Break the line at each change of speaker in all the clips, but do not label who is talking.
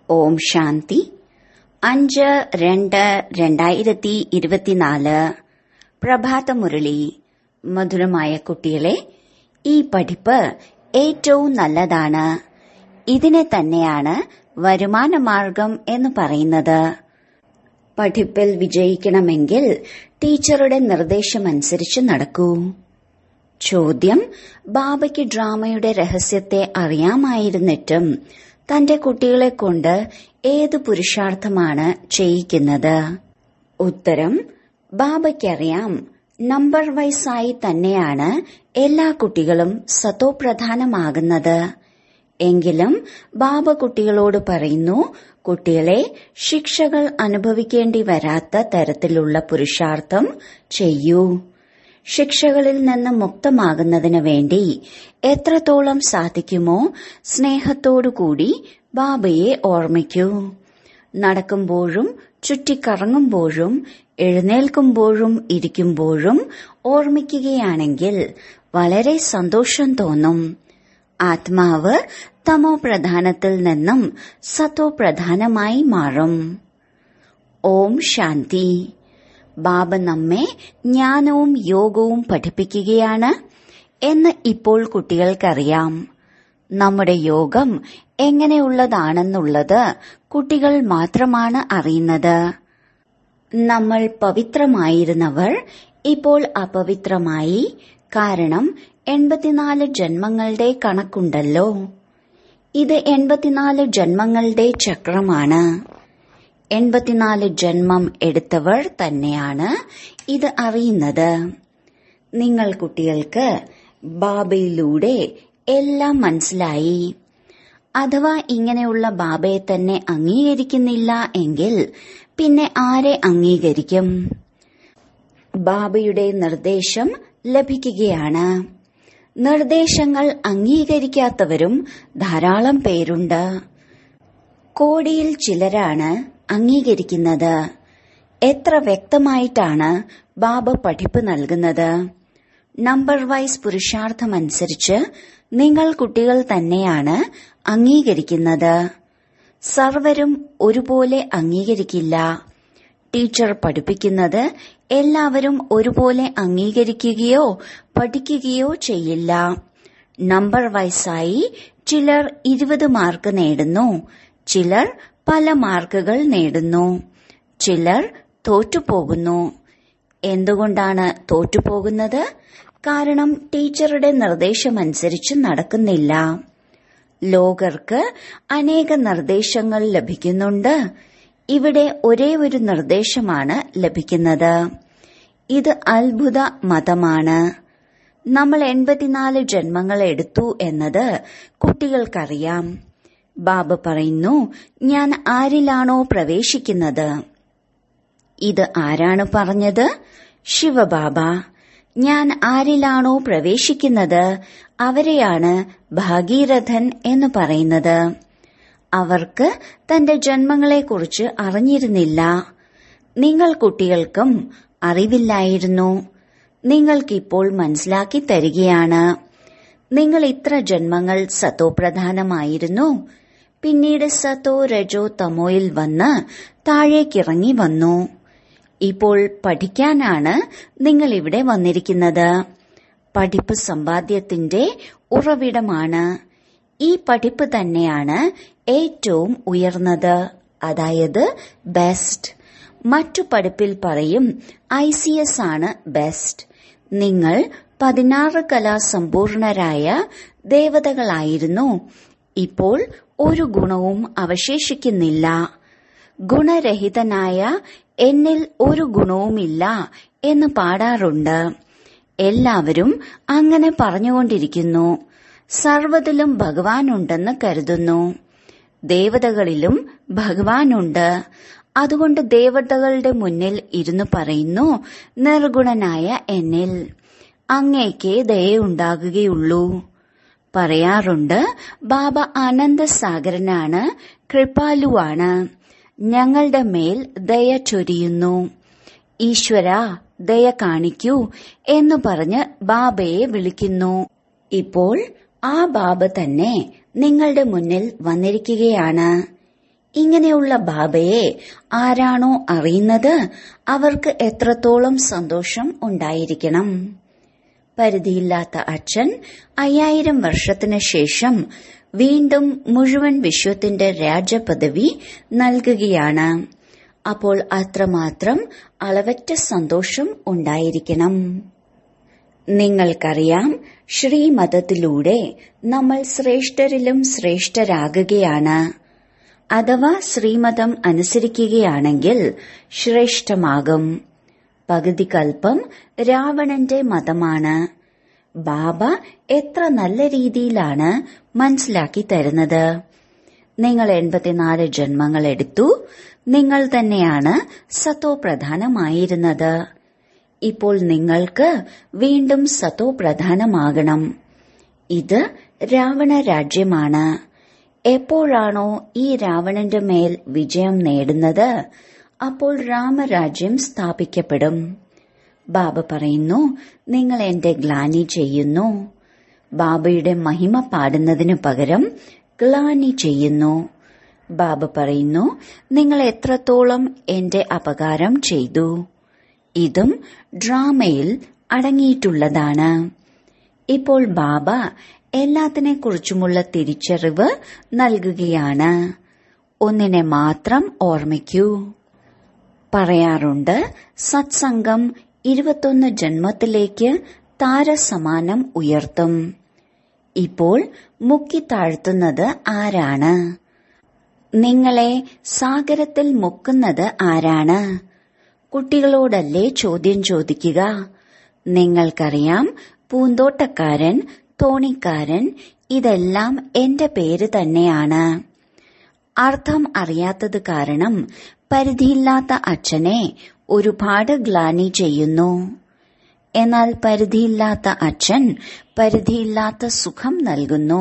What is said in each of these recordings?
ഓം ശാന്തി അഞ്ച് രണ്ട് രണ്ടായിരത്തി ഇരുപത്തിനാല് പ്രഭാതമുരളി മധുരമായ കുട്ടികളെ ഈ പഠിപ്പ് ഏറ്റവും നല്ലതാണ് ഇതിനെ തന്നെയാണ് വരുമാന മാർഗം എന്ന് പറയുന്നത് പഠിപ്പിൽ വിജയിക്കണമെങ്കിൽ ടീച്ചറുടെ നിർദ്ദേശമനുസരിച്ച് നടക്കൂ ചോദ്യം ബാബയ്ക്ക് ഡ്രാമയുടെ രഹസ്യത്തെ അറിയാമായിരുന്നിട്ടും തന്റെ കുട്ടികളെ കൊണ്ട് ഏത് പുരുഷാർത്ഥമാണ് ചെയ്യിക്കുന്നത് ഉത്തരം ബാബയ്ക്കറിയാം നമ്പർ വൈസായി തന്നെയാണ് എല്ലാ കുട്ടികളും സതോപ്രധാനമാകുന്നത് എങ്കിലും ബാബ കുട്ടികളോട് പറയുന്നു കുട്ടികളെ ശിക്ഷകൾ അനുഭവിക്കേണ്ടി വരാത്ത തരത്തിലുള്ള പുരുഷാർത്ഥം ചെയ്യൂ ശിക്ഷകളിൽ നിന്ന് മുക്തമാകുന്നതിന് വേണ്ടി എത്രത്തോളം സാധിക്കുമോ സ്നേഹത്തോടുകൂടി ബാബയെ ഓർമ്മിക്കൂ നടക്കുമ്പോഴും ചുറ്റിക്കറങ്ങുമ്പോഴും എഴുന്നേൽക്കുമ്പോഴും ഇരിക്കുമ്പോഴും ഓർമ്മിക്കുകയാണെങ്കിൽ വളരെ സന്തോഷം തോന്നും ആത്മാവ് തമോ പ്രധാനത്തിൽ നിന്നും സത്തോ പ്രധാനമായി മാറും ഓം ശാന്തി ബാബ നമ്മെ ജ്ഞാനവും യോഗവും പഠിപ്പിക്കുകയാണ് എന്ന് ഇപ്പോൾ കുട്ടികൾക്കറിയാം നമ്മുടെ യോഗം എങ്ങനെയുള്ളതാണെന്നുള്ളത് കുട്ടികൾ മാത്രമാണ് അറിയുന്നത് നമ്മൾ പവിത്രമായിരുന്നവർ ഇപ്പോൾ അപവിത്രമായി കാരണം എൺപത്തിനാല് ജന്മങ്ങളുടെ കണക്കുണ്ടല്ലോ ഇത് എൺപത്തിനാല് ജന്മങ്ങളുടെ ചക്രമാണ് എൺപത്തിനാല് ജന്മം എടുത്തവർ തന്നെയാണ് ഇത് അറിയുന്നത് നിങ്ങൾ കുട്ടികൾക്ക് ബാബയിലൂടെ എല്ലാം മനസ്സിലായി അഥവാ ഇങ്ങനെയുള്ള ബാബയെ തന്നെ അംഗീകരിക്കുന്നില്ല എങ്കിൽ പിന്നെ ആരെ അംഗീകരിക്കും ബാബയുടെ നിർദ്ദേശം ലഭിക്കുകയാണ് നിർദ്ദേശങ്ങൾ അംഗീകരിക്കാത്തവരും ധാരാളം പേരുണ്ട് കോടിയിൽ ചിലരാണ് അംഗീകരിക്കുന്നത് എത്ര വ്യക്തമായിട്ടാണ് ബാബ പഠിപ്പ് നൽകുന്നത് നമ്പർ വൈസ് പുരുഷാർത്ഥമനുസരിച്ച് നിങ്ങൾ കുട്ടികൾ തന്നെയാണ് അംഗീകരിക്കുന്നത് സർവരും ഒരുപോലെ അംഗീകരിക്കില്ല ടീച്ചർ പഠിപ്പിക്കുന്നത് എല്ലാവരും ഒരുപോലെ അംഗീകരിക്കുകയോ പഠിക്കുകയോ ചെയ്യില്ല നമ്പർ വൈസായി ചിലർ ഇരുപത് മാർക്ക് നേടുന്നു ചിലർ പല മാർക്കുകൾ നേടുന്നു ചിലർ തോറ്റുപോകുന്നു എന്തുകൊണ്ടാണ് തോറ്റുപോകുന്നത് കാരണം ടീച്ചറുടെ നിർദ്ദേശമനുസരിച്ച് നടക്കുന്നില്ല ലോകർക്ക് അനേക നിർദ്ദേശങ്ങൾ ലഭിക്കുന്നുണ്ട് ഇവിടെ ഒരേ ഒരു നിർദ്ദേശമാണ് ലഭിക്കുന്നത് ഇത് അത്ഭുത മതമാണ് നമ്മൾ എൺപത്തിനാല് ജന്മങ്ങൾ എടുത്തു എന്നത് കുട്ടികൾക്കറിയാം ബാബ പറയുന്നു ഞാൻ ആരിലാണോ പ്രവേശിക്കുന്നത് ഇത് ആരാണ് പറഞ്ഞത് ശിവബാബ ഞാൻ ആരിലാണോ പ്രവേശിക്കുന്നത് അവരെയാണ് ഭാഗീരഥൻ എന്ന് പറയുന്നത് അവർക്ക് തന്റെ ജന്മങ്ങളെക്കുറിച്ച് അറിഞ്ഞിരുന്നില്ല നിങ്ങൾ കുട്ടികൾക്കും അറിവില്ലായിരുന്നു നിങ്ങൾക്കിപ്പോൾ മനസ്സിലാക്കി തരികയാണ് നിങ്ങൾ ഇത്ര ജന്മങ്ങൾ സത്തോ പ്രധാനമായിരുന്നു പിന്നീട് സത്തോ രജോ തമോയിൽ വന്ന് താഴേക്കിറങ്ങി വന്നു ഇപ്പോൾ പഠിക്കാനാണ് നിങ്ങൾ ഇവിടെ വന്നിരിക്കുന്നത് പഠിപ്പ് സമ്പാദ്യത്തിന്റെ ഉറവിടമാണ് ഈ പഠിപ്പ് തന്നെയാണ് ഏറ്റവും ഉയർന്നത് അതായത് ബെസ്റ്റ് മറ്റു പഠിപ്പിൽ പറയും ഐ സി എസ് ആണ് ബെസ്റ്റ് നിങ്ങൾ പതിനാറ് കലാസമ്പൂർണരായ ദേവതകളായിരുന്നു ഇപ്പോൾ ഒരു ഗുണവും അവശേഷിക്കുന്നില്ല ഗുണരഹിതനായ എന്നിൽ ഒരു ഗുണവുമില്ല എന്ന് പാടാറുണ്ട് എല്ലാവരും അങ്ങനെ പറഞ്ഞുകൊണ്ടിരിക്കുന്നു സർവ്വതിലും ഭഗവാനുണ്ടെന്ന് കരുതുന്നു ദേവതകളിലും ഭഗവാനുണ്ട് അതുകൊണ്ട് ദേവതകളുടെ മുന്നിൽ ഇരുന്നു പറയുന്നു നിർഗുണനായ എന്നിൽ അങ്ങേക്ക് ദയുണ്ടാകുകയുള്ളൂ പറയാറുണ്ട് ബാബ ആനന്ദസാഗരനാണ് കൃപാലുവാണ് ഞങ്ങളുടെ മേൽ ദയ ചൊരിയുന്നു ഈശ്വര ദയ കാണിക്കൂ എന്ന് പറഞ്ഞ് ബാബയെ വിളിക്കുന്നു ഇപ്പോൾ ആ ബാബ തന്നെ നിങ്ങളുടെ മുന്നിൽ വന്നിരിക്കുകയാണ് ഇങ്ങനെയുള്ള ബാബയെ ആരാണോ അറിയുന്നത് അവർക്ക് എത്രത്തോളം സന്തോഷം ഉണ്ടായിരിക്കണം പരിധിയില്ലാത്ത അച്ഛൻ അയ്യായിരം വർഷത്തിന് ശേഷം വീണ്ടും മുഴുവൻ വിശ്വത്തിന്റെ രാജപദവി നൽകുകയാണ് അപ്പോൾ അത്രമാത്രം അളവറ്റ സന്തോഷം ഉണ്ടായിരിക്കണം നിങ്ങൾക്കറിയാം ശ്രീമതത്തിലൂടെ നമ്മൾ ശ്രേഷ്ഠരിലും ശ്രേഷ്ഠരാകുകയാണ് അഥവാ ശ്രീമതം അനുസരിക്കുകയാണെങ്കിൽ ശ്രേഷ്ഠമാകും പകുതി കൽപ്പം രാവണന്റെ മതമാണ് ബാബ എത്ര നല്ല രീതിയിലാണ് മനസ്സിലാക്കി തരുന്നത് നിങ്ങൾ എൺപത്തിനാല് ജന്മങ്ങൾ എടുത്തു നിങ്ങൾ തന്നെയാണ് സത്തോ പ്രധാനമായിരുന്നത് ഇപ്പോൾ നിങ്ങൾക്ക് വീണ്ടും സത്തോ പ്രധാനമാകണം ഇത് രാവണ രാജ്യമാണ് എപ്പോഴാണോ ഈ രാവണന്റെ മേൽ വിജയം നേടുന്നത് അപ്പോൾ രാമരാജ്യം സ്ഥാപിക്കപ്പെടും ബാബ പറയുന്നു നിങ്ങൾ എന്റെ ഗ്ലാനി ചെയ്യുന്നു ബാബയുടെ മഹിമ പാടുന്നതിനു പകരം ഗ്ലാനി ചെയ്യുന്നു ബാബ പറയുന്നു നിങ്ങൾ എത്രത്തോളം എന്റെ അപകാരം ചെയ്തു ഇതും ഡ്രാമയിൽ അടങ്ങിയിട്ടുള്ളതാണ് ഇപ്പോൾ ബാബ എല്ലാത്തിനെ കുറിച്ചുമുള്ള തിരിച്ചറിവ് നൽകുകയാണ് ഒന്നിനെ മാത്രം ഓർമ്മിക്കൂ പറയാറുണ്ട് സത്സംഗം ഇരുപത്തൊന്ന് ജന്മത്തിലേക്ക് താരസമാനം ഉയർത്തും ഇപ്പോൾ മുക്കി താഴ്ത്തുന്നത് ആരാണ് നിങ്ങളെ സാഗരത്തിൽ മുക്കുന്നത് ആരാണ് കുട്ടികളോടല്ലേ ചോദ്യം ചോദിക്കുക നിങ്ങൾക്കറിയാം പൂന്തോട്ടക്കാരൻ തോണിക്കാരൻ ഇതെല്ലാം എന്റെ പേര് തന്നെയാണ് അർത്ഥം അറിയാത്തത് കാരണം പരിധിയില്ലാത്ത അച്ഛനെ ഒരുപാട് ഗ്ലാനി ചെയ്യുന്നു എന്നാൽ പരിധിയില്ലാത്ത അച്ഛൻ പരിധിയില്ലാത്ത സുഖം നൽകുന്നു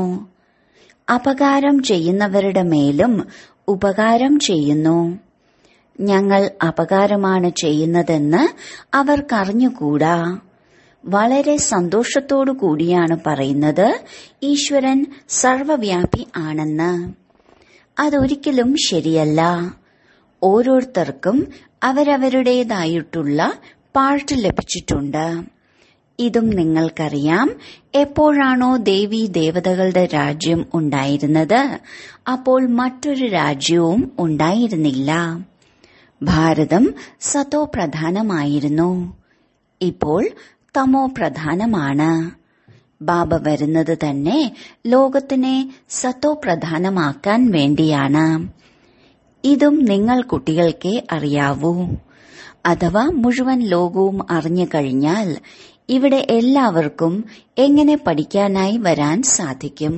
അപകാരം ചെയ്യുന്നവരുടെ മേലും ഉപകാരം ചെയ്യുന്നു ഞങ്ങൾ അപകാരമാണ് ചെയ്യുന്നതെന്ന് അവർക്കറിഞ്ഞുകൂടാ വളരെ സന്തോഷത്തോടു കൂടിയാണ് പറയുന്നത് ഈശ്വരൻ സർവവ്യാപി ആണെന്ന് അതൊരിക്കലും ശരിയല്ല ഓരോരുത്തർക്കും അവരവരുടേതായിട്ടുള്ള പാർട്ട് ലഭിച്ചിട്ടുണ്ട് ഇതും നിങ്ങൾക്കറിയാം എപ്പോഴാണോ ദേവി ദേവതകളുടെ രാജ്യം ഉണ്ടായിരുന്നത് അപ്പോൾ മറ്റൊരു രാജ്യവും ഉണ്ടായിരുന്നില്ല ഭാരതം സതോ പ്രധാനമായിരുന്നു ഇപ്പോൾ തമോ പ്രധാനമാണ് ബാബ വരുന്നത് തന്നെ ലോകത്തിനെ സത്തോ പ്രധാനമാക്കാൻ വേണ്ടിയാണ് ഇതും നിങ്ങൾ കുട്ടികൾക്കേ അറിയാവൂ അഥവാ മുഴുവൻ ലോകവും അറിഞ്ഞു കഴിഞ്ഞാൽ ഇവിടെ എല്ലാവർക്കും എങ്ങനെ പഠിക്കാനായി വരാൻ സാധിക്കും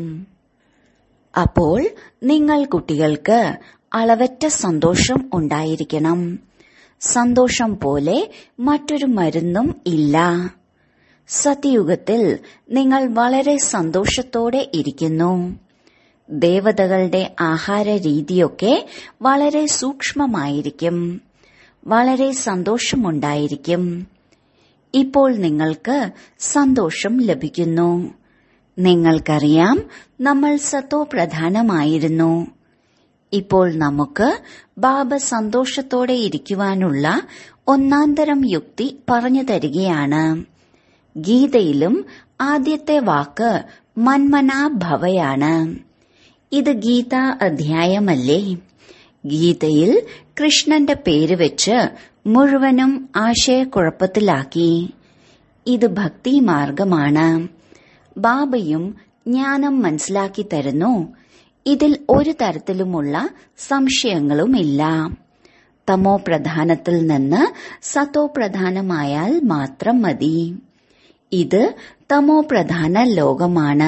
അപ്പോൾ നിങ്ങൾ കുട്ടികൾക്ക് അളവറ്റ സന്തോഷം ഉണ്ടായിരിക്കണം സന്തോഷം പോലെ മറ്റൊരു മരുന്നും ഇല്ല സത്യയുഗത്തിൽ നിങ്ങൾ വളരെ സന്തോഷത്തോടെ ഇരിക്കുന്നു ദേവതകളുടെ ആഹാര രീതിയൊക്കെ വളരെ സൂക്ഷ്മമായിരിക്കും വളരെ സന്തോഷമുണ്ടായിരിക്കും ഇപ്പോൾ നിങ്ങൾക്ക് സന്തോഷം ലഭിക്കുന്നു നിങ്ങൾക്കറിയാം നമ്മൾ സത്തോ പ്രധാനമായിരുന്നു ഇപ്പോൾ നമുക്ക് ബാബ സന്തോഷത്തോടെ ഇരിക്കുവാനുള്ള ഒന്നാന്തരം യുക്തി പറഞ്ഞു തരികയാണ് ഗീതയിലും ആദ്യത്തെ വാക്ക് മന്മനാ ഭവയാണ് ഇത് ഗീത അധ്യായമല്ലേ ഗീതയിൽ കൃഷ്ണന്റെ പേര് വെച്ച് മുഴുവനും ആശയക്കുഴപ്പത്തിലാക്കി ഇത് ഭക്തി മാർഗമാണ് ബാബയും ജ്ഞാനം മനസ്സിലാക്കി തരുന്നു ഇതിൽ ഒരു തരത്തിലുമുള്ള സംശയങ്ങളുമില്ല തമോ പ്രധാനത്തിൽ നിന്ന് സതോ പ്രധാനമായാൽ മാത്രം മതി ഇത് തമോ പ്രധാന ലോകമാണ്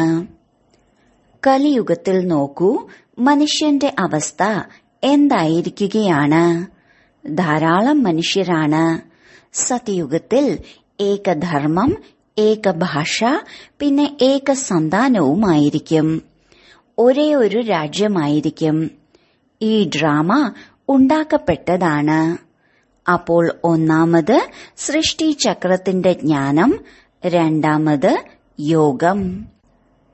കലിയുഗത്തിൽ നോക്കൂ മനുഷ്യന്റെ അവസ്ഥ എന്തായിരിക്കുകയാണ് ധാരാളം മനുഷ്യരാണ് സത്യയുഗത്തിൽ ഏകധർമ്മം ഏക ഭാഷ പിന്നെ ഏക സന്താനവുമായിരിക്കും ഒരേ ഒരു രാജ്യമായിരിക്കും ഈ ഡ്രാമ ഉണ്ടാക്കപ്പെട്ടതാണ് അപ്പോൾ ഒന്നാമത് സൃഷ്ടി ചക്രത്തിന്റെ ജ്ഞാനം രണ്ടാമത് യോഗം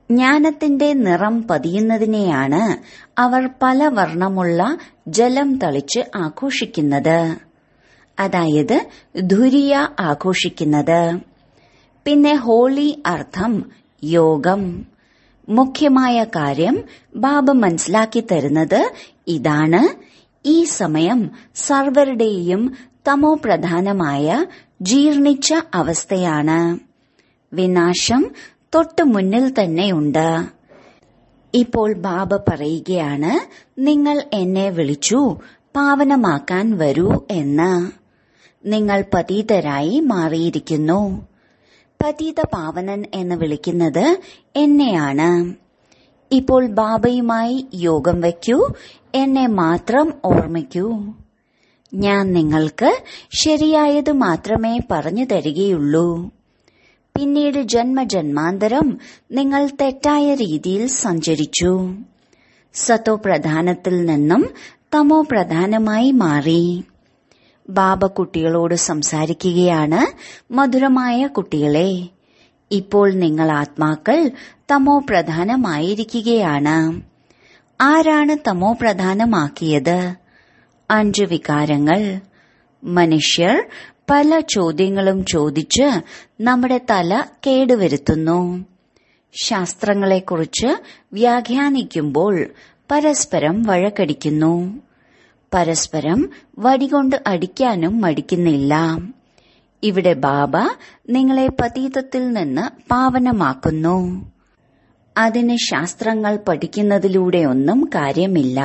ജ്ഞാനത്തിന്റെ നിറം പതിയുന്നതിനെയാണ് അവർ പല വർണ്ണമുള്ള ജലം തളിച്ച് ആഘോഷിക്കുന്നത് അതായത് ധുരിയ ആഘോഷിക്കുന്നത് പിന്നെ ഹോളി അർത്ഥം യോഗം മുഖ്യമായ കാര്യം ബാബ മനസ്സിലാക്കി തരുന്നത് ഇതാണ് ഈ സമയം സർവരുടെയും തമോ പ്രധാനമായ ജീർണിച്ച അവസ്ഥയാണ് വിനാശം തൊട്ടു മുന്നിൽ തന്നെയുണ്ട് ഇപ്പോൾ ബാബ പറയുകയാണ് നിങ്ങൾ എന്നെ വിളിച്ചു പാവനമാക്കാൻ വരൂ എന്ന് നിങ്ങൾ പതീതരായി മാറിയിരിക്കുന്നു പതീത പാവനൻ എന്ന് വിളിക്കുന്നത് എന്നെയാണ് ഇപ്പോൾ ബാബയുമായി യോഗം വയ്ക്കൂ എന്നെ മാത്രം ഓർമ്മിക്കൂ ഞാൻ നിങ്ങൾക്ക് ശരിയായത് മാത്രമേ പറഞ്ഞു തരികയുള്ളൂ പിന്നീട് ജന്മജന്മാന്തരം നിങ്ങൾ തെറ്റായ രീതിയിൽ സഞ്ചരിച്ചു സത്തോ പ്രധാനത്തിൽ നിന്നും തമോ പ്രധാനമായി മാറി ബാബ കുട്ടികളോട് സംസാരിക്കുകയാണ് മധുരമായ കുട്ടികളെ ഇപ്പോൾ നിങ്ങൾ ആത്മാക്കൾ തമോ പ്രധാനമായിരിക്കുകയാണ് ആരാണ് തമോ പ്രധാനമാക്കിയത് അഞ്ച് വികാരങ്ങൾ മനുഷ്യർ പല ചോദ്യങ്ങളും ചോദിച്ച് നമ്മുടെ തല കേടുവരുത്തുന്നു ശാസ്ത്രങ്ങളെക്കുറിച്ച് വ്യാഖ്യാനിക്കുമ്പോൾ പരസ്പരം വഴക്കടിക്കുന്നു പരസ്പരം വടികൊണ്ട് അടിക്കാനും മടിക്കുന്നില്ല ഇവിടെ ബാബ നിങ്ങളെ പതീതത്തിൽ നിന്ന് പാവനമാക്കുന്നു അതിന് ശാസ്ത്രങ്ങൾ പഠിക്കുന്നതിലൂടെയൊന്നും കാര്യമില്ല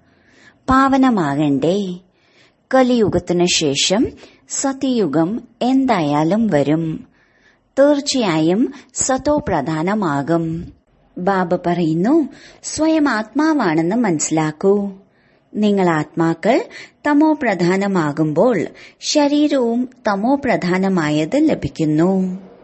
പാവനമാകണ്ടേ കലിയുഗത്തിനു ശേഷം സത്യയുഗം എന്തായാലും വരും തീർച്ചയായും സതോ പ്രധാനമാകും ബാബ പറയുന്നു സ്വയം ആത്മാവാണെന്ന് മനസ്സിലാക്കൂ നിങ്ങൾ ആത്മാക്കൾ തമോ പ്രധാനമാകുമ്പോൾ ശരീരവും തമോ പ്രധാനമായത് ലഭിക്കുന്നു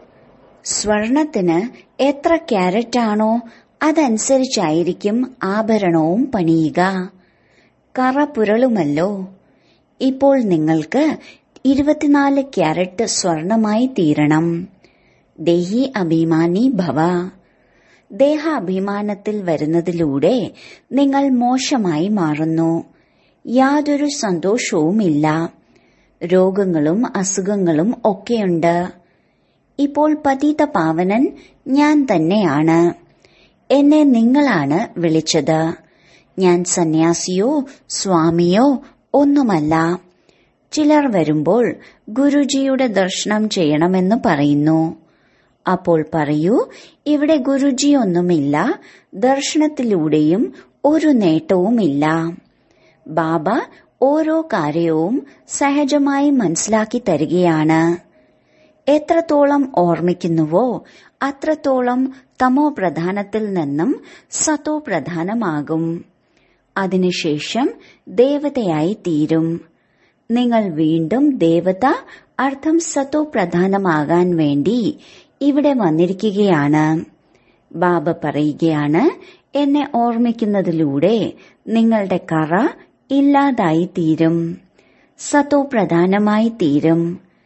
സ്വർണത്തിന് എത്ര ക്യാരറ്റാണോ അതനുസരിച്ചായിരിക്കും ആഭരണവും പണിയുക കറ പുരളുമല്ലോ ഇപ്പോൾ നിങ്ങൾക്ക് ഇരുപത്തിനാല് ക്യാരറ്റ് സ്വർണമായി തീരണം ദേഹി അഭിമാനി ഭവ ദേഹാഭിമാനത്തിൽ വരുന്നതിലൂടെ നിങ്ങൾ മോശമായി മാറുന്നു യാതൊരു സന്തോഷവുമില്ല രോഗങ്ങളും അസുഖങ്ങളും ഒക്കെയുണ്ട് ഇപ്പോൾ പതീത പാവനൻ ഞാൻ തന്നെയാണ് എന്നെ നിങ്ങളാണ് വിളിച്ചത് ഞാൻ സന്യാസിയോ സ്വാമിയോ ഒന്നുമല്ല ചിലർ വരുമ്പോൾ ഗുരുജിയുടെ ദർശനം ചെയ്യണമെന്ന് പറയുന്നു അപ്പോൾ പറയൂ ഇവിടെ ഗുരുജി ഒന്നുമില്ല ദർശനത്തിലൂടെയും ഒരു നേട്ടവുമില്ല ബാബ ഓരോ കാര്യവും സഹജമായി മനസ്സിലാക്കി തരികയാണ് എത്രത്തോളം ഓർമ്മിക്കുന്നുവോ അത്രത്തോളം തമോ പ്രധാനത്തിൽ നിന്നും സത്തോ പ്രധാനമാകും അതിനുശേഷം ദേവതയായി തീരും നിങ്ങൾ വീണ്ടും ദേവത അർത്ഥം സത്തോ പ്രധാനമാകാൻ വേണ്ടി ഇവിടെ വന്നിരിക്കുകയാണ് ബാബ പറയുകയാണ് എന്നെ ഓർമ്മിക്കുന്നതിലൂടെ നിങ്ങളുടെ കറ ഇല്ലാതായി തീരും സത്തോ പ്രധാനമായി തീരും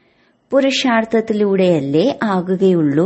പുരുഷാർത്ഥത്തിലൂടെയല്ലേ ആകുകയുള്ളൂ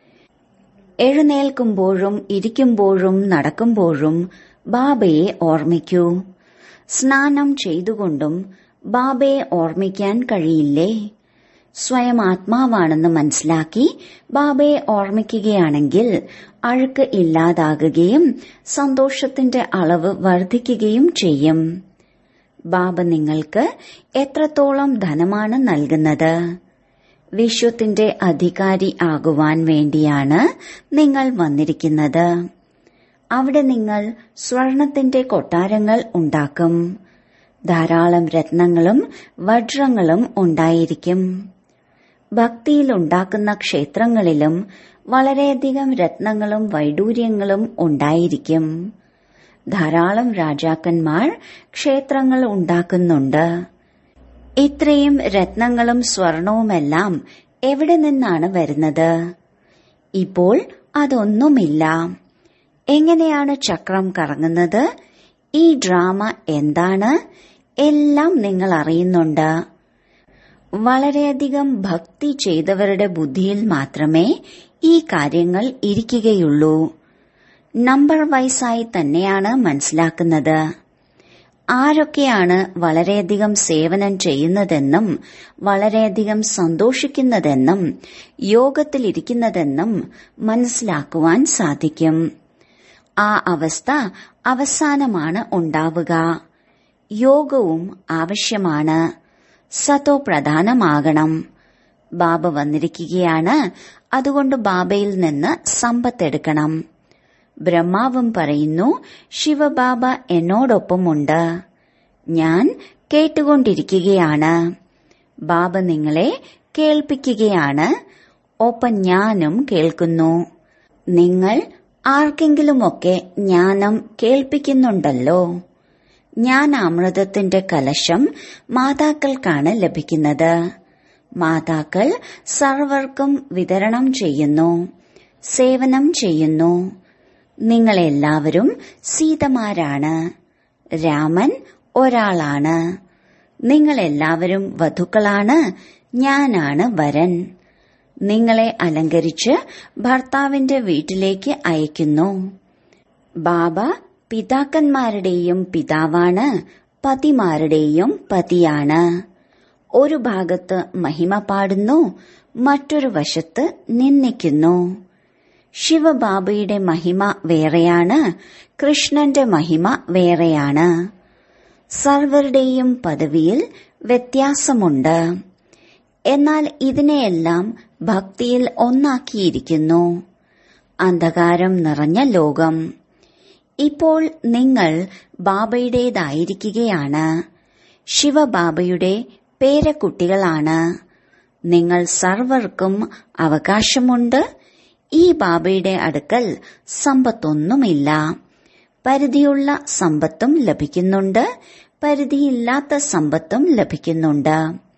എഴുന്നേൽക്കുമ്പോഴും ഇരിക്കുമ്പോഴും നടക്കുമ്പോഴും ബാബയെ ഓർമ്മിക്കൂ സ്നാനം ചെയ്തുകൊണ്ടും ബാബയെ ഓർമ്മിക്കാൻ കഴിയില്ലേ സ്വയം ആത്മാവാണെന്ന് മനസ്സിലാക്കി ബാബയെ ഓർമ്മിക്കുകയാണെങ്കിൽ അഴുക്ക് ഇല്ലാതാകുകയും സന്തോഷത്തിന്റെ അളവ് വർദ്ധിക്കുകയും ചെയ്യും ബാബ നിങ്ങൾക്ക് എത്രത്തോളം ധനമാണ് നൽകുന്നത് വിശ്വത്തിന്റെ അധികാരി ആകുവാൻ വേണ്ടിയാണ് നിങ്ങൾ വന്നിരിക്കുന്നത് അവിടെ നിങ്ങൾ സ്വർണത്തിന്റെ കൊട്ടാരങ്ങൾ ഉണ്ടാക്കും ധാരാളം രത്നങ്ങളും വജ്രങ്ങളും ഉണ്ടായിരിക്കും ഭക്തിയിൽ ഉണ്ടാക്കുന്ന ക്ഷേത്രങ്ങളിലും വളരെയധികം രത്നങ്ങളും വൈഡൂര്യങ്ങളും ഉണ്ടായിരിക്കും ധാരാളം രാജാക്കന്മാർ ക്ഷേത്രങ്ങൾ ഉണ്ടാക്കുന്നുണ്ട് ഇത്രയും രത്നങ്ങളും സ്വർണവുമെല്ലാം എവിടെ നിന്നാണ് വരുന്നത് ഇപ്പോൾ അതൊന്നുമില്ല എങ്ങനെയാണ് ചക്രം കറങ്ങുന്നത് ഈ ഡ്രാമ എന്താണ് എല്ലാം നിങ്ങൾ അറിയുന്നുണ്ട് വളരെയധികം ഭക്തി ചെയ്തവരുടെ ബുദ്ധിയിൽ മാത്രമേ ഈ കാര്യങ്ങൾ ഇരിക്കുകയുള്ളൂ നമ്പർ വൈസായി തന്നെയാണ് മനസ്സിലാക്കുന്നത് ആരൊക്കെയാണ് വളരെയധികം സേവനം ചെയ്യുന്നതെന്നും വളരെയധികം സന്തോഷിക്കുന്നതെന്നും യോഗത്തിലിരിക്കുന്നതെന്നും മനസ്സിലാക്കുവാൻ സാധിക്കും ആ അവസ്ഥ അവസാനമാണ് ഉണ്ടാവുക യോഗവും ആവശ്യമാണ് സതോ പ്രധാനമാകണം ബാബ വന്നിരിക്കുകയാണ് അതുകൊണ്ട് ബാബയിൽ നിന്ന് സമ്പത്തെടുക്കണം ബ്രഹ്മാവും പറയുന്നു ശിവബാബ എന്നോടൊപ്പമുണ്ട് ഞാൻ കേട്ടുകൊണ്ടിരിക്കുകയാണ് ബാബ നിങ്ങളെ കേൾപ്പിക്കുകയാണ് ഒപ്പം ഞാനും കേൾക്കുന്നു നിങ്ങൾ ആർക്കെങ്കിലുമൊക്കെ ജ്ഞാനം കേൾപ്പിക്കുന്നുണ്ടല്ലോ ജ്ഞാനാമൃതത്തിന്റെ കലശം മാതാക്കൾക്കാണ് ലഭിക്കുന്നത് മാതാക്കൾ സർവർക്കും വിതരണം ചെയ്യുന്നു സേവനം ചെയ്യുന്നു നിങ്ങളെല്ലാവരും സീതമാരാണ് രാമൻ ഒരാളാണ് നിങ്ങളെല്ലാവരും വധുക്കളാണ് ഞാനാണ് വരൻ നിങ്ങളെ അലങ്കരിച്ച് ഭർത്താവിന്റെ വീട്ടിലേക്ക് അയക്കുന്നു ബാബ പിതാക്കന്മാരുടെയും പിതാവാണ് പതിമാരുടെയും പതിയാണ് ഒരു ഭാഗത്ത് മഹിമ പാടുന്നു മറ്റൊരു വശത്ത് നിന്ദിക്കുന്നു ശിവബാബയുടെ മഹിമ വേറെയാണ് കൃഷ്ണന്റെ മഹിമ വേറെയാണ് സർവരുടെയും പദവിയിൽ വ്യത്യാസമുണ്ട് എന്നാൽ ഇതിനെയെല്ലാം ഭക്തിയിൽ ഒന്നാക്കിയിരിക്കുന്നു അന്ധകാരം നിറഞ്ഞ ലോകം ഇപ്പോൾ നിങ്ങൾ ബാബയുടേതായിരിക്കുകയാണ് ശിവബാബയുടെ പേരക്കുട്ടികളാണ് നിങ്ങൾ സർവർക്കും അവകാശമുണ്ട് ഈ ബാബയുടെ അടുക്കൽ സമ്പത്തൊന്നുമില്ല പരിധിയുള്ള സമ്പത്തും ലഭിക്കുന്നുണ്ട് പരിധിയില്ലാത്ത സമ്പത്തും ലഭിക്കുന്നുണ്ട്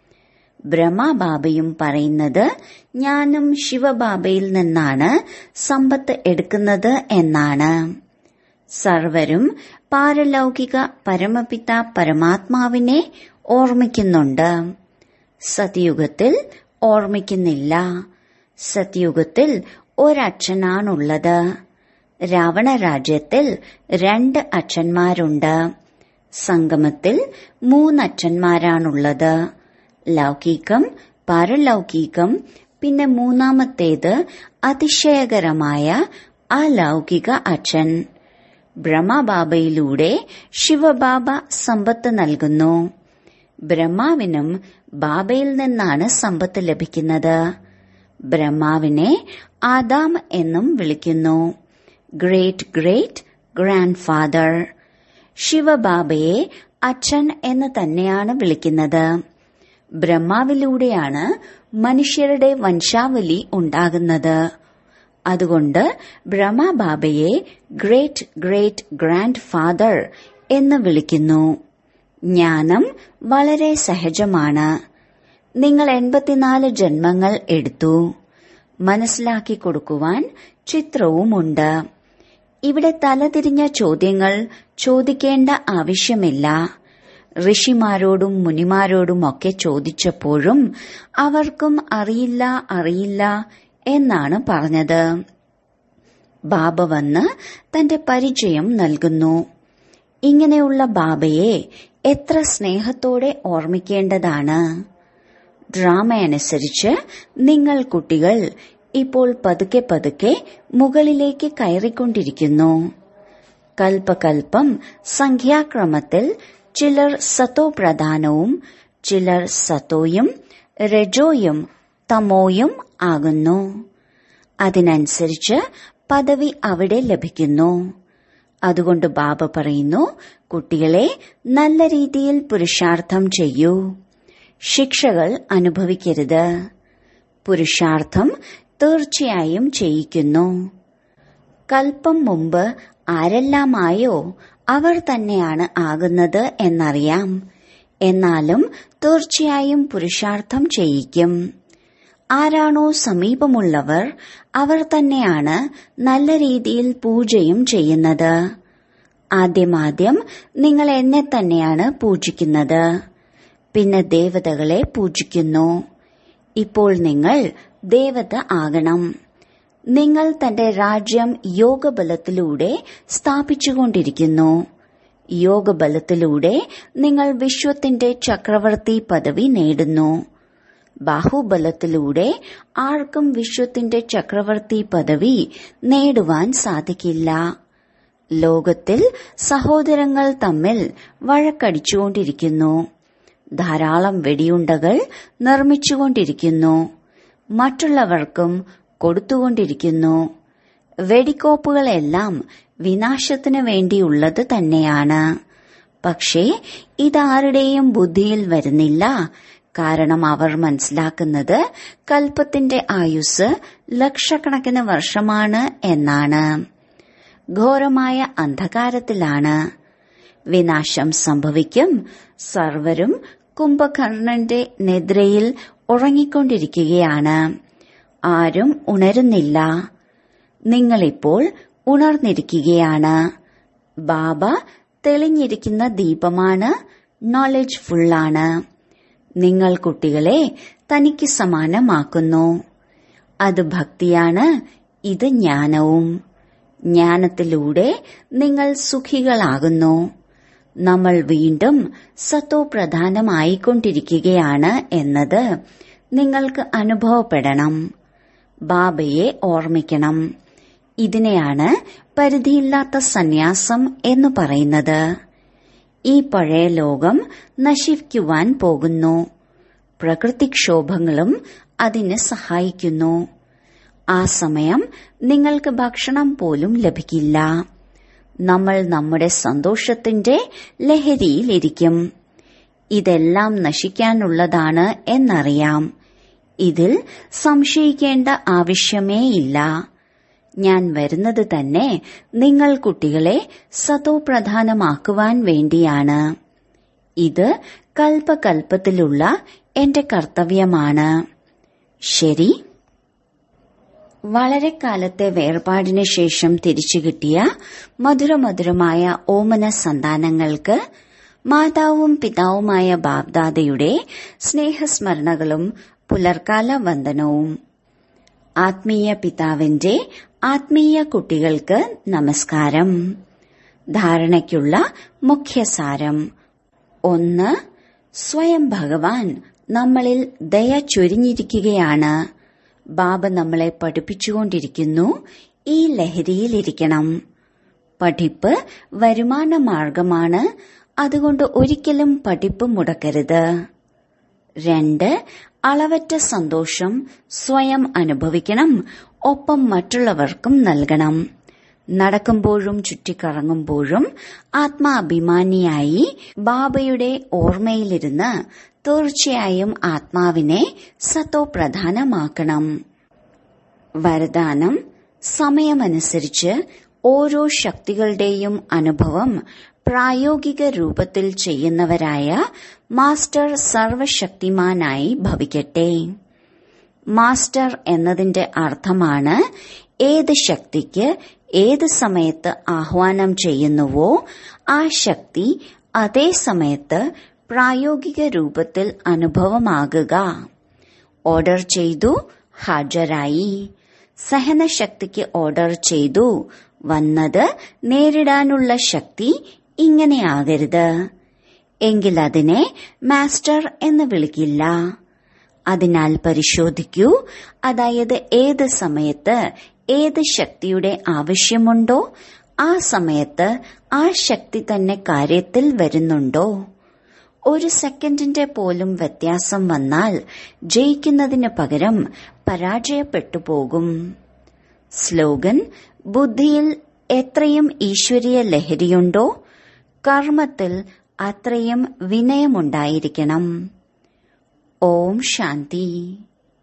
ബ്രഹ്മബാബയും പറയുന്നത് ഞാനും ശിവബാബയിൽ നിന്നാണ് സമ്പത്ത് എടുക്കുന്നത് എന്നാണ് സർവരും പാരലൗകിക പരമപിത പരമാത്മാവിനെ ഓർമ്മിക്കുന്നുണ്ട് സത്യുഗത്തിൽ ഓർമ്മിക്കുന്നില്ല സത്യുഗത്തിൽ ഒരച്ഛനാണുള്ളത് രാവണ രാജ്യത്തിൽ രണ്ട് അച്ഛന്മാരുണ്ട് സംഗമത്തിൽ മൂന്നച്ഛന്മാരാണുള്ളത് ലൗകികം പാരലൗകികം പിന്നെ മൂന്നാമത്തേത് അതിശയകരമായ അലൗകിക അച്ഛൻ ബ്രഹ്മബാബയിലൂടെ ശിവബാബ സമ്പത്ത് നൽകുന്നു ബ്രഹ്മാവിനും ബാബയിൽ നിന്നാണ് സമ്പത്ത് ലഭിക്കുന്നത് ബ്രഹ്മാവിനെ ആദാം എന്നും വിളിക്കുന്നു ഗ്രേറ്റ് ഗ്രേറ്റ് ഗ്രാൻഡ് ഫാദർ ശിവബാബയെ അച്ഛൻ എന്ന് തന്നെയാണ് വിളിക്കുന്നത് ബ്രഹ്മാവിലൂടെയാണ് മനുഷ്യരുടെ വംശാവലി ഉണ്ടാകുന്നത് അതുകൊണ്ട് ബ്രഹ്മബാബയെ ഗ്രേറ്റ് ഗ്രേറ്റ് ഗ്രാൻഡ് ഫാദർ എന്ന് വിളിക്കുന്നു ജ്ഞാനം വളരെ സഹജമാണ് നിങ്ങൾ എൺപത്തിനാല് ജന്മങ്ങൾ എടുത്തു മനസ്സിലാക്കി കൊടുക്കുവാൻ ചിത്രവുമുണ്ട് ഇവിടെ തലതിരിഞ്ഞ ചോദ്യങ്ങൾ ചോദിക്കേണ്ട ആവശ്യമില്ല ഋഷിമാരോടും മുനിമാരോടുമൊക്കെ ചോദിച്ചപ്പോഴും അവർക്കും അറിയില്ല അറിയില്ല എന്നാണ് പറഞ്ഞത് ബാബ വന്ന് തന്റെ പരിചയം നൽകുന്നു ഇങ്ങനെയുള്ള ബാബയെ എത്ര സ്നേഹത്തോടെ ഓർമ്മിക്കേണ്ടതാണ് ഡ്രാമ അനുസരിച്ച് നിങ്ങൾ കുട്ടികൾ ഇപ്പോൾ പതുക്കെ പതുക്കെ മുകളിലേക്ക് കയറിക്കൊണ്ടിരിക്കുന്നു കൽപ്പകൽപ്പം സംഖ്യാക്രമത്തിൽ ചിലർ സത്തോ പ്രധാനവും ചിലർ സത്തോയും രജോയും തമോയും ആകുന്നു അതിനനുസരിച്ച് പദവി അവിടെ ലഭിക്കുന്നു അതുകൊണ്ട് ബാബ പറയുന്നു കുട്ടികളെ നല്ല രീതിയിൽ പുരുഷാർത്ഥം ചെയ്യൂ ശിക്ഷകൾ അനുഭവിക്കരുത് പുരുഷാർത്ഥം തീർച്ചയായും ചെയ്യിക്കുന്നു കൽപ്പം മുമ്പ് ആരെല്ലാമായോ അവർ തന്നെയാണ് ആകുന്നത് എന്നറിയാം എന്നാലും തീർച്ചയായും പുരുഷാർത്ഥം ചെയ്യിക്കും ആരാണോ സമീപമുള്ളവർ അവർ തന്നെയാണ് നല്ല രീതിയിൽ പൂജയും ചെയ്യുന്നത് ആദ്യമാദ്യം നിങ്ങൾ എന്നെ തന്നെയാണ് പൂജിക്കുന്നത് പിന്നെ ദേവതകളെ പൂജിക്കുന്നു ഇപ്പോൾ നിങ്ങൾ ദേവത ആകണം നിങ്ങൾ തന്റെ രാജ്യം യോഗബലത്തിലൂടെ സ്ഥാപിച്ചുകൊണ്ടിരിക്കുന്നു യോഗബലത്തിലൂടെ നിങ്ങൾ വിശ്വത്തിന്റെ ചക്രവർത്തി പദവി നേടുന്നു ബാഹുബലത്തിലൂടെ ആർക്കും വിശ്വത്തിന്റെ ചക്രവർത്തി പദവി നേടുവാൻ സാധിക്കില്ല ലോകത്തിൽ സഹോദരങ്ങൾ തമ്മിൽ വഴക്കടിച്ചുകൊണ്ടിരിക്കുന്നു ധാരാളം വെടിയുണ്ടകൾ നിർമ്മിച്ചുകൊണ്ടിരിക്കുന്നു മറ്റുള്ളവർക്കും കൊടുത്തുകൊണ്ടിരിക്കുന്നു വെടിക്കോപ്പുകളെല്ലാം വിനാശത്തിന് വേണ്ടിയുള്ളത് തന്നെയാണ് പക്ഷേ ഇതാരുടെയും ബുദ്ധിയിൽ വരുന്നില്ല കാരണം അവർ മനസ്സിലാക്കുന്നത് കൽപ്പത്തിന്റെ ആയുസ് ലക്ഷക്കണക്കിന് വർഷമാണ് എന്നാണ് ഘോരമായ അന്ധകാരത്തിലാണ് വിനാശം സംഭവിക്കും സർവരും കുംഭകർണന്റെ നിദ്രയിൽ ഉറങ്ങിക്കൊണ്ടിരിക്കുകയാണ് ആരും ഉണരുന്നില്ല നിങ്ങളിപ്പോൾ ഉണർന്നിരിക്കുകയാണ് ബാബ തെളിഞ്ഞിരിക്കുന്ന ദീപമാണ് നോളജ് ഫുള്ളാണ് നിങ്ങൾ കുട്ടികളെ തനിക്ക് സമാനമാക്കുന്നു അത് ഭക്തിയാണ് ഇത് ജ്ഞാനവും ജ്ഞാനത്തിലൂടെ നിങ്ങൾ സുഖികളാകുന്നു നമ്മൾ വീണ്ടും സത്തോ പ്രധാനമായിക്കൊണ്ടിരിക്കുകയാണ് എന്നത് നിങ്ങൾക്ക് അനുഭവപ്പെടണം ബാബയെ ഓർമ്മിക്കണം ഇതിനെയാണ് പരിധിയില്ലാത്ത സന്യാസം എന്ന് പറയുന്നത് ഈ പഴയ ലോകം നശിക്കുവാൻ പോകുന്നു പ്രകൃതിക്ഷോഭങ്ങളും അതിന് സഹായിക്കുന്നു ആ സമയം നിങ്ങൾക്ക് ഭക്ഷണം പോലും ലഭിക്കില്ല നമ്മൾ നമ്മുടെ സന്തോഷത്തിന്റെ ലഹരിയിലിരിക്കും ഇതെല്ലാം നശിക്കാനുള്ളതാണ് എന്നറിയാം ഇതിൽ സംശയിക്കേണ്ട ആവശ്യമേയില്ല ഞാൻ വരുന്നത് തന്നെ നിങ്ങൾ കുട്ടികളെ സതോപ്രധാനമാക്കുവാൻ വേണ്ടിയാണ് ഇത് കൽപ്പകൽപ്പത്തിലുള്ള എന്റെ കർത്തവ്യമാണ് ശരി വളരെ കാലത്തെ വേർപാടിന് ശേഷം തിരിച്ചു കിട്ടിയ മധുരമധുരമായ ഓമന സന്താനങ്ങൾക്ക് മാതാവും പിതാവുമായ ബാബ്ദാദയുടെ സ്നേഹസ്മരണകളും പുലർക്കാല വന്ദനവും ആത്മീയ പിതാവിന്റെ ആത്മീയ കുട്ടികൾക്ക് നമസ്കാരം ധാരണയ്ക്കുള്ള മുഖ്യസാരം ഒന്ന് സ്വയം ഭഗവാൻ നമ്മളിൽ ദയ ചൊരിഞ്ഞിരിക്കുകയാണ് ബാബ നമ്മളെ പഠിപ്പിച്ചുകൊണ്ടിരിക്കുന്നു ഈ ലഹരിയിലിരിക്കണം പഠിപ്പ് വരുമാന മാർഗമാണ് അതുകൊണ്ട് ഒരിക്കലും പഠിപ്പ് മുടക്കരുത് രണ്ട് അളവറ്റ സന്തോഷം സ്വയം അനുഭവിക്കണം ഒപ്പം മറ്റുള്ളവർക്കും നൽകണം നടക്കുമ്പോഴും ചുറ്റിക്കറങ്ങുമ്പോഴും ആത്മാഭിമാനിയായി ബാബയുടെ ഓർമ്മയിലിരുന്ന് തീർച്ചയായും ആത്മാവിനെ സത്തോപ്രധാനമാക്കണം വരദാനം സമയമനുസരിച്ച് ഓരോ ശക്തികളുടെയും അനുഭവം പ്രായോഗിക രൂപത്തിൽ ചെയ്യുന്നവരായ മാസ്റ്റർ സർവശക്തിമാനായി ഭവിക്കട്ടെ മാസ്റ്റർ എന്നതിന്റെ അർത്ഥമാണ് ഏത് ശക്തിക്ക് ഏത് സമയത്ത് ആഹ്വാനം ചെയ്യുന്നുവോ ആ ശക്തി അതേ സമയത്ത് പ്രായോഗിക രൂപത്തിൽ അനുഭവമാകുക ഓർഡർ ചെയ്തു ഹാജരായി സഹനശക്തിക്ക് ഓർഡർ ചെയ്തു വന്നത് നേരിടാനുള്ള ശക്തി ഇങ്ങനെയാകരുത് എങ്കിൽ അതിനെ മാസ്റ്റർ എന്ന് വിളിക്കില്ല അതിനാൽ പരിശോധിക്കൂ അതായത് ഏത് സമയത്ത് ഏത് ശക്തിയുടെ ആവശ്യമുണ്ടോ ആ സമയത്ത് ആ ശക്തി തന്നെ കാര്യത്തിൽ വരുന്നുണ്ടോ ഒരു സെക്കൻഡിന്റെ പോലും വ്യത്യാസം വന്നാൽ ജയിക്കുന്നതിന് പകരം പരാജയപ്പെട്ടു പോകും സ്ലോഗൻ ബുദ്ധിയിൽ എത്രയും ഈശ്വരീയ ലഹരിയുണ്ടോ കർമ്മത്തിൽ അത്രയും വിനയമുണ്ടായിരിക്കണം ഓം ശാന്തി